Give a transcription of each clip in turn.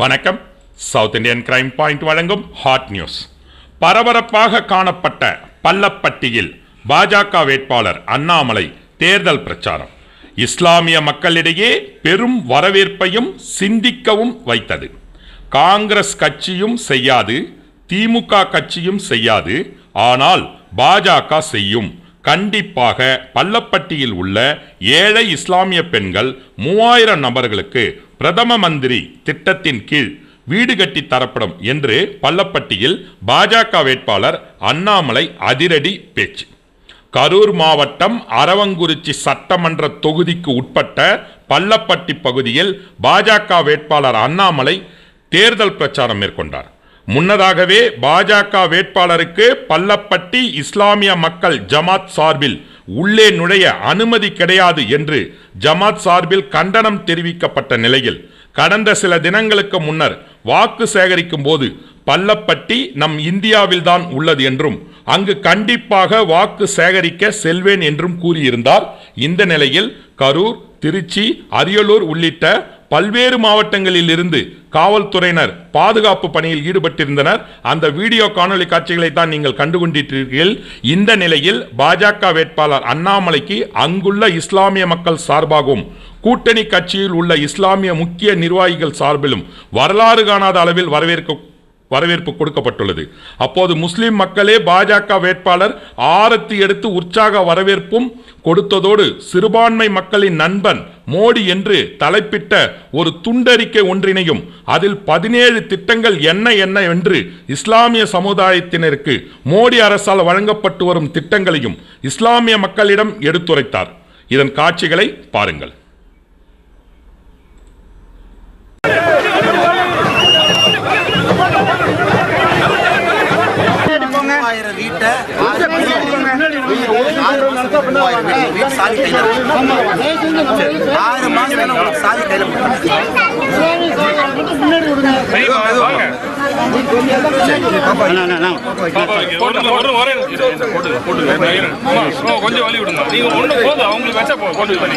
வணக்கம் South Indian crime point வழங்கும் hot news பரபரப்பாக காணப்பட்ட பள்ளப்பட்டியில் பாஜக வேட்பாளர் அண்ணாமலை தேர்தல் பிரச்சாரம் இஸ்லாமிய மக்களிடையே பெரும் வரவேற்பையும் சிந்திக்கவும் வைத்தது காங்கிரஸ் கட்சியும் செய்யாது திமுக கட்சியும் செய்யாது ஆனால் பாஜக செய்யும் கண்டிப்பாக பள்ளப்பட்டியில் உள்ள ஏழை இஸ்லாமிய பெண்கள் மூவாயிரம் நபர்களுக்கு பிரதம மந்திரி திட்டத்தின் கீழ் வீடு கட்டி தரப்படும் என்று பள்ளப்பட்டியில் பாஜக வேட்பாளர் அண்ணாமலை அதிரடி பேச்சு கரூர் மாவட்டம் அரவங்குறிச்சி சட்டமன்ற தொகுதிக்கு உட்பட்ட பள்ளப்பட்டி பகுதியில் பாஜக வேட்பாளர் அண்ணாமலை தேர்தல் பிரச்சாரம் மேற்கொண்டார் முன்னதாகவே பாஜக வேட்பாளருக்கு பள்ளப்பட்டி இஸ்லாமிய மக்கள் ஜமாத் சார்பில் உள்ளே நுழைய அனுமதி கிடையாது என்று ஜமாத் சார்பில் கண்டனம் தெரிவிக்கப்பட்ட நிலையில் கடந்த சில தினங்களுக்கு முன்னர் வாக்கு சேகரிக்கும் போது பள்ளப்பட்டி நம் இந்தியாவில்தான் உள்ளது என்றும் அங்கு கண்டிப்பாக வாக்கு சேகரிக்க செல்வேன் என்றும் கூறியிருந்தார் இந்த நிலையில் கரூர் திருச்சி அரியலூர் உள்ளிட்ட பல்வேறு மாவட்டங்களில் இருந்து காவல்துறையினர் பாதுகாப்பு பணியில் ஈடுபட்டிருந்தனர் அந்த வீடியோ காணொளி காட்சிகளை தான் நீங்கள் கண்டுகொண்டிருக்கிறீர்கள் இந்த நிலையில் பாஜக வேட்பாளர் அண்ணாமலைக்கு அங்குள்ள இஸ்லாமிய மக்கள் சார்பாகவும் கூட்டணி கட்சியில் உள்ள இஸ்லாமிய முக்கிய நிர்வாகிகள் சார்பிலும் வரலாறு காணாத அளவில் வரவேற்க வரவேற்பு கொடுக்கப்பட்டுள்ளது அப்போது முஸ்லிம் மக்களே பாஜக வேட்பாளர் ஆரத்தி எடுத்து உற்சாக வரவேற்பும் கொடுத்ததோடு சிறுபான்மை மக்களின் நண்பன் மோடி என்று தலைப்பிட்ட ஒரு துண்டறிக்கை ஒன்றினையும் அதில் பதினேழு திட்டங்கள் என்ன என்ன என்று இஸ்லாமிய சமுதாயத்தினருக்கு மோடி அரசால் வழங்கப்பட்டு வரும் திட்டங்களையும் இஸ்லாமிய மக்களிடம் எடுத்துரைத்தார் இதன் காட்சிகளை பாருங்கள் மூவாயிரம் வீட்டை ஆறு ஆறு மாசம் மூவாயிரம் வீடு வீடு சாதி கையில் ஆறு மாசத்துல உங்களுக்கு சாதி கையில் கொஞ்சம் வழி விடுங்க நீங்க ஒண்ணு போதும் அவங்களுக்கு வச்சா போ கொண்டு பண்ணி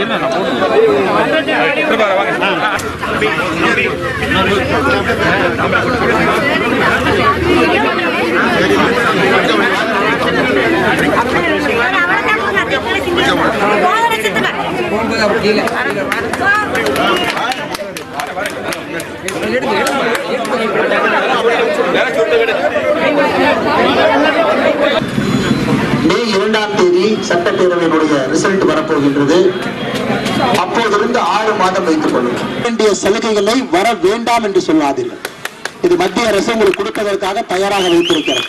மே இரண்டாம் தேதி சட்டப்பேரவையினுடைய ரிசல்ட் வரப்போகின்றது அப்போதிருந்து ஆறு மாதம் வைத்துக் கொள்ளும் வேண்டிய சலுகைகளை வர வேண்டாம் என்று சொல்லாதீர்கள் இது மத்திய அரசு உங்களுக்கு கொடுப்பதற்காக தயாராக வைத்திருக்கிறது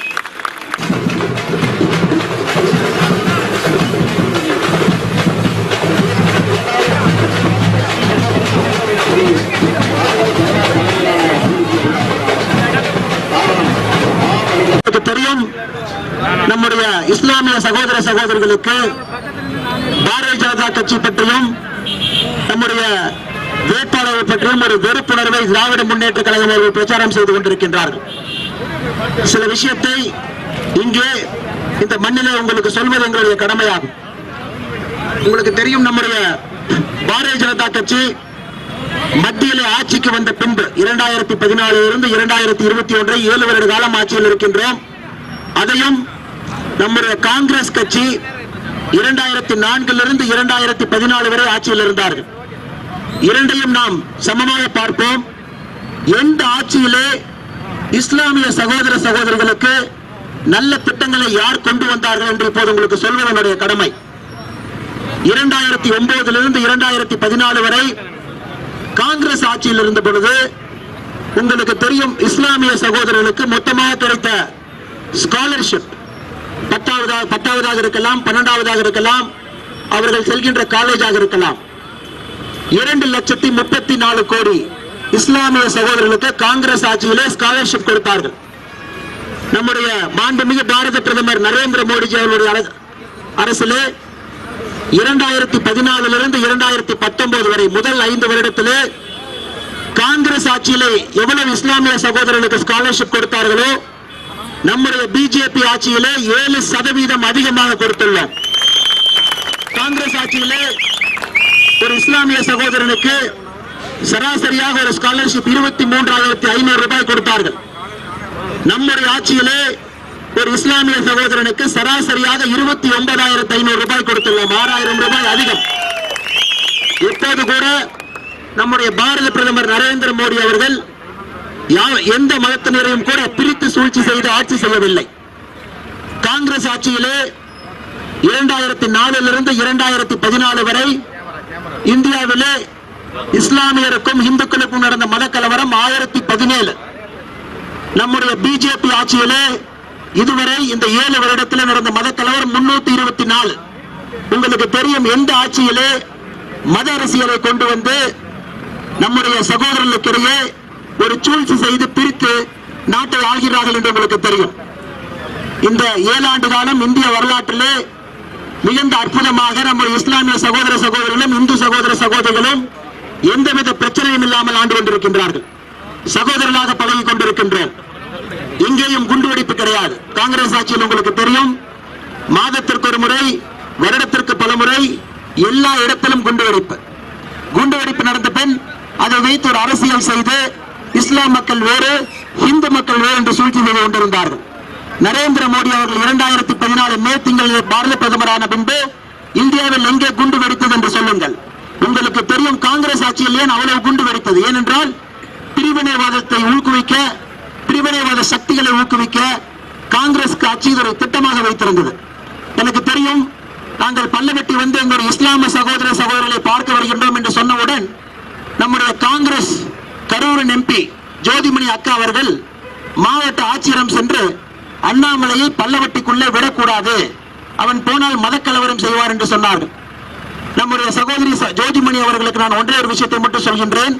உங்களுக்கு தெரியும் நம்முடைய இஸ்லாமிய சகோதர சகோதரிகளுக்கு பாரதிய ஜனதா கட்சி பற்றியும் நம்முடைய வேட்பாளர்கள் பற்றியும் ஒரு வெறுப்புணர்வை திராவிட முன்னேற்ற கழகம் அவர்கள் பிரச்சாரம் செய்து கொண்டிருக்கின்றார்கள் சில விஷயத்தை இங்கே இந்த மண்ணிலே உங்களுக்கு சொல்வது எங்களுடைய கடமையாகும் உங்களுக்கு தெரியும் நம்முடைய பாரதிய ஜனதா கட்சி மத்தியிலே ஆட்சிக்கு வந்த பின்பு இரண்டாயிரத்தி பதினாலில் இருந்து இரண்டாயிரத்தி இருபத்தி ஒன்றை ஏழு வருட காலம் ஆட்சியில் இருக்கின்றோம் அதையும் நம்முடைய காங்கிரஸ் கட்சி இரண்டாயிரத்தி நான்கிலிருந்து இரண்டாயிரத்தி பதினாலு வரை ஆட்சியில் இருந்தார்கள் இரண்டையும் நாம் சமமாக பார்ப்போம் எந்த ஆட்சியிலே இஸ்லாமிய சகோதர சகோதரிகளுக்கு நல்ல திட்டங்களை யார் கொண்டு வந்தார்கள் என்று இப்போது உங்களுக்கு சொல்வது என்னுடைய கடமை இரண்டாயிரத்தி ஒன்பதிலிருந்து இரண்டாயிரத்தி பதினாலு வரை காங்கிரஸ் ஆட்சியில் இருந்த பொழுது உங்களுக்கு தெரியும் இஸ்லாமிய சகோதரர்களுக்கு மொத்தமாக கிடைத்த ஸ்காலர்ஷிப் பத்தாவதாக பத்தாவதாக இருக்கலாம் பன்னெண்டாவதாக இருக்கலாம் அவர்கள் செல்கின்ற காலேஜாக இருக்கலாம் இரண்டு லட்சத்தி முப்பத்தி நாலு கோடி இஸ்லாமிய சகோதரர்களுக்கு காங்கிரஸ் ஆட்சியிலே ஸ்காலர்ஷிப் கொடுத்தார்கள் நம்முடைய மாண்புமிகு பாரத பிரதமர் நரேந்திர மோடிஜி அவர்களுடைய அரசு- அரசிலே இரண்டாயிரத்தி பதினாலிலிருந்து இரண்டாயிரத்தி பத்தொன்பது வரை முதல் ஐந்து வருடத்திலே காங்கிரஸ் ஆட்சியிலே எவ்வளவு இஸ்லாமிய சகோதரர்களுக்கு ஸ்காலர்ஷிப் கொடுத்தார்களோ நம்முடைய பிஜேபி ஆட்சியிலே ஏழு சதவீதம் அதிகமாக கொடுத்துள்ளோம் காங்கிரஸ் ஆட்சியிலே ஒரு இஸ்லாமிய சகோதரனுக்கு சராசரியாக ஒரு ஸ்காலர்ஷிப் இருபத்தி மூன்றாயிரத்தி ஐநூறு ரூபாய் கொடுத்தார்கள் நம்முடைய ஆட்சியிலே ஒரு இஸ்லாமிய சகோதரனுக்கு சராசரியாக இருபத்தி ஒன்பதாயிரத்தி ஐநூறு ரூபாய் கொடுத்துள்ளோம் ஆறாயிரம் ரூபாய் அதிகம் இப்போது கூட நம்முடைய பாரத பிரதமர் நரேந்திர மோடி அவர்கள் யா- எந்த மதத்தினரையும் கூட பிரித்து சூழ்ச்சி செய்து ஆட்சி செய்யவில்லை காங்கிரஸ் ஆட்சியிலே இரண்டாயிரத்தி நாலிலிருந்து இரண்டாயிரத்தி பதினாலு வரை இந்தியாவிலே இஸ்லாமியருக்கும் இந்துக்களுக்கும் நடந்த மத கலவரம் ஆயிரத்தி பதினேழு நம்முடைய பிஜேபி ஆட்சியிலே இதுவரை இந்த ஏழு வருடத்தில் நடந்த மத கலவரம் முன்னூத்தி இருபத்தி நாலு உங்களுக்கு தெரியும் எந்த ஆட்சியிலே மத அரசியலை கொண்டு வந்து நம்முடைய சகோதரர்களுக்கிடையே ஒரு சூழ்ச்சி செய்து பிரித்து நாட்டை ஆள்கிறார்கள் என்று உங்களுக்கு தெரியும் இந்த ஏழாண்டு காலம் இந்திய வரலாற்றிலே மிகுந்த அற்புதமாக நம்முடைய இஸ்லாமிய சகோதர சகோதரர்களும் இந்து சகோதர சகோதரிகளும் எந்தவித பிரச்சனையும் இல்லாமல் ஆண்டு கொண்டிருக்கின்றார்கள் சகோதரர்களாக பழகிக் கொண்டிருக்கின்றோம் இங்கேயும் குண்டுவெடிப்பு கிடையாது காங்கிரஸ் ஆட்சியில் உங்களுக்கு தெரியும் மாதத்திற்கு ஒரு முறை வருடத்திற்கு பல முறை எல்லா இடத்திலும் குண்டுவெடிப்பு குண்டுவெடிப்பு நடந்த பின் அதை வைத்து ஒரு அரசியல் செய்து இஸ்லாம் மக்கள் வேறு இந்து மக்கள் வேறு என்று சூழ்ச்சி செய்து கொண்டிருந்தார்கள் நரேந்திர மோடி அவர்கள் இரண்டாயிரத்தி பதினாலு மே திங்களில் பாரத பிரதமரான பின்பு இந்தியாவில் எங்கே குண்டு வெடித்தது என்று சொல்லுங்கள் உங்களுக்கு தெரியும் காங்கிரஸ் ஆட்சியில் ஏன் அவ்வளவு குண்டு வெடித்தது ஏனென்றால் பிரிவினைவாதத்தை ஊக்குவிக்க பிரிவினைவாத சக்திகளை ஊக்குவிக்க காங்கிரஸ் ஆட்சி இது ஒரு திட்டமாக வைத்திருந்தது எனக்கு தெரியும் நாங்கள் பல்லவெட்டி வந்து எங்களுடைய இஸ்லாமிய சகோதர சகோதரர்களை பார்க்க வருகின்றோம் என்று சொன்னவுடன் நம்முடைய காங்கிரஸ் கரூரின் எம்பி ஜோதிமணி அக்கா அவர்கள் மாவட்ட ஆட்சியரம் சென்று அண்ணாமலையை பல்லவட்டிக்குள்ளே விடக்கூடாது அவன் போனால் மதக்கலவரம் செய்வார் என்று சொன்னார்கள் நம்முடைய சகோதரி ச- ஜோதிமணி அவர்களுக்கு நான் ஒன்றே ஒரு விஷயத்தை மட்டும் சொல்கின்றேன்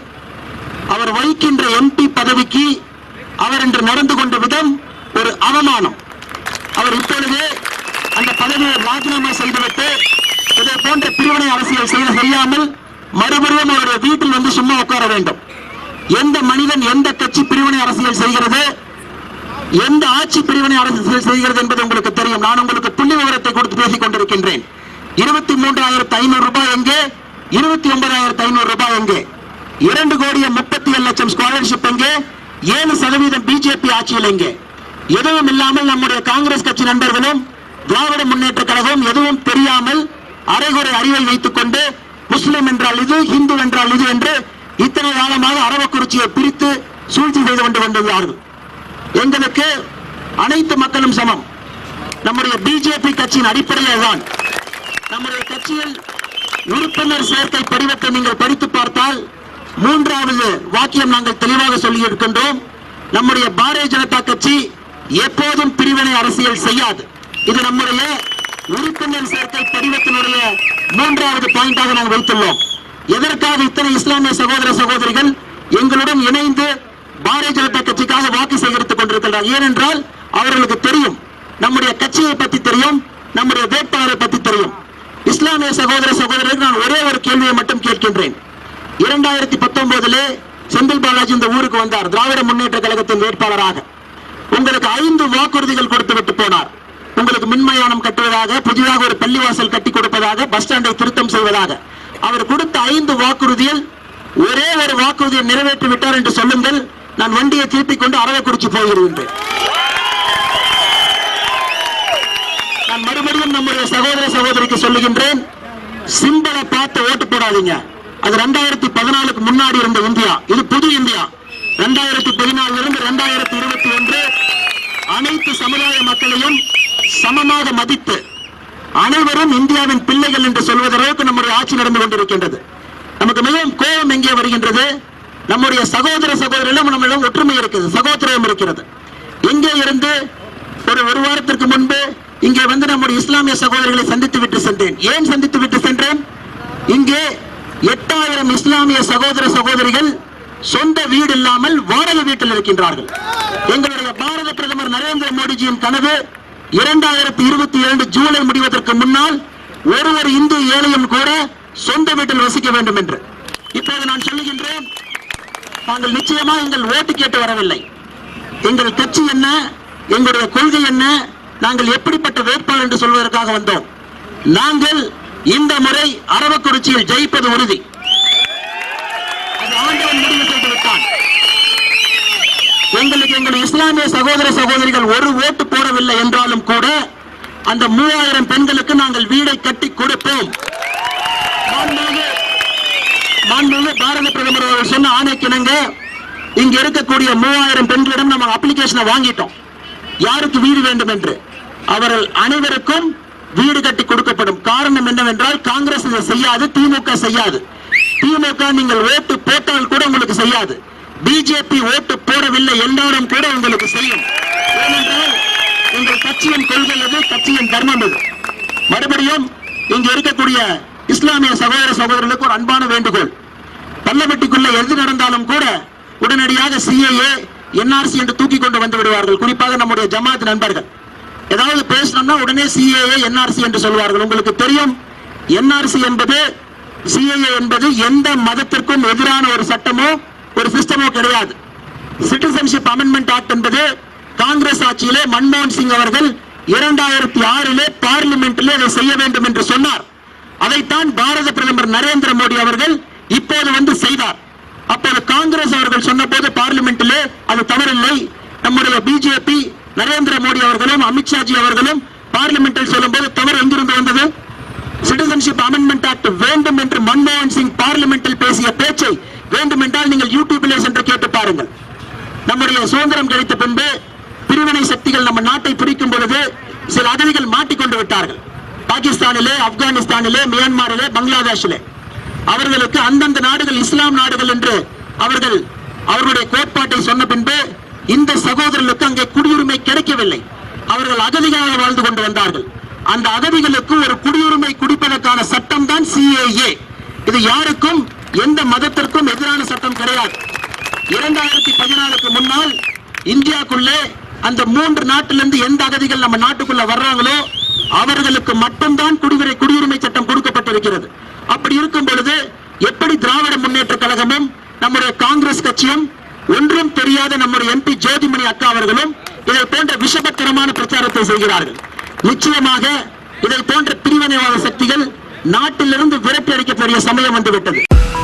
அவர் வகிக்கின்ற எம்பி பதவிக்கு அவர் இன்று நடந்து கொண்ட விதம் ஒரு அவமானம் அவர் இப்பொழுது அந்த பதவியை ராஜினாமா செய்துவிட்டு இதை போன்ற பிரிவினை அரசியல் செய்ய செய்யாமல் மறுபடியும் அவருடைய வீட்டில் வந்து சும்மா உட்கார வேண்டும் எந்த மனிதன் எந்த கட்சி பிரிவினை அரசியல் செய்கிறது எந்த ஆட்சி பிரிவினை அரசியல் செய்கிறது என்பது உங்களுக்கு தெரியும் நான் உங்களுக்கு புள்ளி விவரத்தை கொடுத்து பேசிக் கொண்டிருக்கின்றேன் இருபத்தி மூன்றாயிரத்து ஐநூறு ரூபாய் எங்கே இருபத்தி ஒன்பதாயிரத்து ஐநூறு ரூபாய் எங்கே இரண்டு கோடியே முப்பத்தி ஏழு லட்சம் ஸ்காலர்ஷிப் எங்கே ஏழு சதவீதம் பிஜேபி ஆட்சியில் எங்கே எதுவும் இல்லாமல் நம்முடைய காங்கிரஸ் கட்சி நண்பர்களும் திராவிட முன்னேற்ற கழகம் எதுவும் தெரியாமல் அரைகுறை அறிவை வைத்துக் கொண்டு முஸ்லிம் என்றால் இது இந்து என்றால் இது என்று இத்தனை காலமாக அரவக்குறிச்சியை பிரித்து சூழ்ச்சி செய்து கொண்டு வந்துள்ளார்கள் எங்களுக்கு அனைத்து மக்களும் சமம் நம்முடைய பிஜேபி கட்சியின் அடிப்படையில் தான் நம்முடைய கட்சியில் உறுப்பினர் சேர்க்கை படிவத்தை நீங்கள் படித்து பார்த்தால் மூன்றாவது வாக்கியம் நாங்கள் தெளிவாக சொல்லி இருக்கின்றோம் நம்முடைய பாரதிய ஜனதா கட்சி எப்போதும் பிரிவினை அரசியல் செய்யாது இது நம்முடைய உறுப்பினர் சேர்க்கை படிவத்தினுடைய மூன்றாவது பாயிண்டாக நாங்கள் வைத்துள்ளோம் எதற்காக இத்தனை இஸ்லாமிய சகோதர சகோதரிகள் எங்களுடன் இணைந்து பாரதிய ஜனதா கட்சிக்காக வாக்கு சேகரித்துக் கொண்டிருக்கிறார் ஏனென்றால் அவர்களுக்கு தெரியும் நம்முடைய கட்சியை பற்றி தெரியும் நம்முடைய வேட்பாளரை பற்றி தெரியும் இஸ்லாமிய சகோதர சகோதரருக்கு நான் ஒரே ஒரு கேள்வியை மட்டும் கேட்கின்றேன் இரண்டாயிரத்தி பத்தொன்பதிலே செந்தில் பாலாஜி இந்த ஊருக்கு வந்தார் திராவிட முன்னேற்ற கழகத்தின் வேட்பாளராக உங்களுக்கு ஐந்து வாக்குறுதிகள் கொடுத்து விட்டு போனார் உங்களுக்கு மின்மயானம் கட்டுவதாக புதிதாக ஒரு பள்ளிவாசல் கட்டி கொடுப்பதாக பஸ் ஸ்டாண்டை திருத்தம் செய்வதாக அவர் கொடுத்த ஐந்து வாக்குறுதியில் ஒரே ஒரு வாக்குறுதியை நிறைவேற்றி விட்டார் என்று சொல்லுங்கள் நான் வண்டியை திருப்பிக் கொண்டு அரவக்குறிச்சி போகிறேன் நான் மறுபடியும் நம்முடைய சகோதர சகோதரிக்கு சொல்லுகின்றேன் சிம்பலை பார்த்து ஓட்டு போடாதீங்க அது ரெண்டாயிரத்தி பதினாலுக்கு முன்னாடி இருந்த இந்தியா இது புது இந்தியா ரெண்டாயிரத்தி பதினாலுல இருந்து ரெண்டாயிரத்தி இருபத்தி ஒன்று அனைத்து சமுதாய மக்களையும் சமமாக மதித்து அனைவரும் இந்தியாவின் பிள்ளைகள் என்று சொல்வதற்கு நம்முடைய ஆட்சி நடந்து கொண்டிருக்கின்றது நமக்கு மிகவும் கோபம் எங்கே வருகின்றது நம்முடைய சகோதர சகோதரிலும் நம்மிடம் ஒற்றுமை இருக்குது சகோதரம் இருக்கிறது எங்கே இருந்து ஒரு ஒரு வாரத்திற்கு முன்பு இங்கே வந்து நம்முடைய இஸ்லாமிய சகோதரர்களை சந்தித்து விட்டு சென்றேன் ஏன் சந்தித்து விட்டு சென்றேன் இங்கே எட்டாயிரம் இஸ்லாமிய சகோதர சகோதரிகள் சொந்த வீடு இல்லாமல் வாடகை வீட்டில் இருக்கின்றார்கள் எங்களுடைய பாரத பிரதமர் நரேந்திர மோடிஜியின் கனவு இரண்டாயிரத்தி இருபத்தி இரண்டு ஜூலை முடிவதற்கு முன்னால் ஒரு ஒரு இந்து ஏழையும் கூட சொந்த வீட்டில் வசிக்க வேண்டும் என்று இப்போது நான் சொல்லுகின்றேன் நாங்கள் நிச்சயமா எங்கள் ஓட்டு கேட்டு வரவில்லை எங்கள் கட்சி என்ன எங்களுடைய கொள்கை என்ன நாங்கள் எப்படிப்பட்ட வேட்பாளர் என்று சொல்வதற்காக வந்தோம் நாங்கள் இந்த முறை அரவக்குறிச்சியில் ஜெயிப்பது உறுதி அது ஆண்டு ஸ்டாலின் முடிவு செய்து விட்டான் எங்களுக்கு எங்கள் இஸ்லாமிய சகோதர சகோதரிகள் ஒரு ஓட்டு போடவில்லை என்றாலும் கூட அந்த மூவாயிரம் பெண்களுக்கு நாங்கள் வீடை கட்டி கொடுப்போம் மாண்புமிகு மாண்புமிகு பாரத பிரதமர் அவர்கள் சொன்ன ஆணைக்கிணங்க இங்க இருக்கக்கூடிய மூவாயிரம் பெண்களிடம் நம்ம அப்ளிகேஷனை வாங்கிட்டோம் யாருக்கு வீடு வேண்டும் என்று அவர்கள் அனைவருக்கும் வீடு கட்டி கொடுக்கப்படும் காரணம் என்னவென்றால் காங்கிரஸ் இதை செய்யாது திமுக செய்யாது திமுக நீங்கள் ஓட்டு போட்டால் கூட உங்களுக்கு செய்யாது பிஜேபி ஓட்டு போடவில்லை என்றாலும் கூட உங்களுக்கு செய்யும் ஏனென்றால் எங்கள் கட்சியின் கொள்கை எது கட்சியின் தர்மம் எது மறுபடியும் இங்க இருக்கக்கூடிய இஸ்லாமிய சகோதர சகோதரர்களுக்கு ஒரு அன்பான வேண்டுகோள் பள்ளப்பட்டிக்குள்ள எது நடந்தாலும் கூட உடனடியாக சிஏஏ என்ஆர்சி என்று தூக்கி கொண்டு வந்து விடுவார்கள் குறிப்பாக நம்முடைய ஜமாத் நண்பர்கள் ஏதாவது பேசணும்னா உடனே சிஏஏ என்ஆர்சி என்று சொல்வார்கள் உங்களுக்கு தெரியும் என்ஆர்சி என்பது சிஏஏ என்பது எந்த மதத்திற்கும் எதிரான ஒரு சட்டமோ ஒரு சிஸ்டமோ கிடையாது சிட்டிசன்ஷிப் அமெண்ட்மெண்ட் ஆக்ட் என்பது காங்கிரஸ் ஆட்சியிலே மன்மோகன் சிங் அவர்கள் இரண்டாயிரத்தி ஆறிலே பார்லிமெண்டிலே அதை செய்ய வேண்டும் என்று சொன்னார் அதைத்தான் பாரத பிரதமர் நரேந்திர மோடி அவர்கள் இப்போது வந்து செய்தார் அப்போது காங்கிரஸ் அவர்கள் சொன்னபோது பார்லிமெண்டிலே அது தவறில்லை நம்முடைய பிஜேபி நரேந்திர மோடி அவர்களும் அமித்ஷாஜி அவர்களும் பார்லிமெண்டில் சொல்லும்போது தவறு எங்கிருந்து வந்தது சிட்டிசன்ஷிப் அமெண்ட்மெண்ட் ஆக்ட் வேண்டும் என்று மன்மோகன் சிங் பார்லிமெண்டில் பேசிய பேச்சை வேண்டும் என்றால் நீங்கள் யூடியூபிலே சென்று கேட்டு பாருங்கள் நம்முடைய சுதந்திரம் கிடைத்த பின்பு பிரிவினை சக்திகள் நம்ம நாட்டை பிடிக்கும் பொழுது சில அகதிகள் மாட்டிக்கொண்டு விட்டார்கள் பாகிஸ்தானிலே ஆப்கானிஸ்தானிலே மியான்மரிலே பங்களாதேஷிலே அவர்களுக்கு அந்தந்த நாடுகள் இஸ்லாம் நாடுகள் என்று அவர்கள் அவர்களுடைய கோட்பாட்டை சொன்ன பின்பு இந்த சகோதரர்களுக்கு அங்கே குடியுரிமை கிடைக்கவில்லை அவர்கள் அகதிகளாக வாழ்ந்து கொண்டு வந்தார்கள் அந்த அகதிகளுக்கு ஒரு குடியுரிமை குடிப்பதற்கான சட்டம் தான் சிஏஏ இது யாருக்கும் எந்த மதத்திற்கும் எதிரான சட்டம் கிடையாது இரண்டாயிரத்தி பதினாலுக்கு முன்னால் இந்தியாக்குள்ளே அந்த மூன்று நாட்டிலிருந்து எந்த அகதிகள் நம்ம நாட்டுக்குள்ள வர்றாங்களோ அவர்களுக்கு மட்டும்தான் குடியுரிமை குடியுரிமை சட்டம் கொடுக்கப்பட்டிருக்கிறது அப்படி இருக்கும் பொழுது எப்படி திராவிட முன்னேற்ற கழகமும் நம்முடைய காங்கிரஸ் கட்சியும் ஒன்றும் தெரியாத நம்முடைய எம்பி ஜோதிமணி அக்கா அவர்களும் இதை போன்ற விஷபத்தரமான பிரச்சாரத்தை செய்கிறார்கள் நிச்சயமாக இதை போன்ற பிரிவினைவாத சக்திகள் நாட்டிலிருந்து விரட்டி அடிக்கக்கூடிய சமயம் வந்துவிட்டது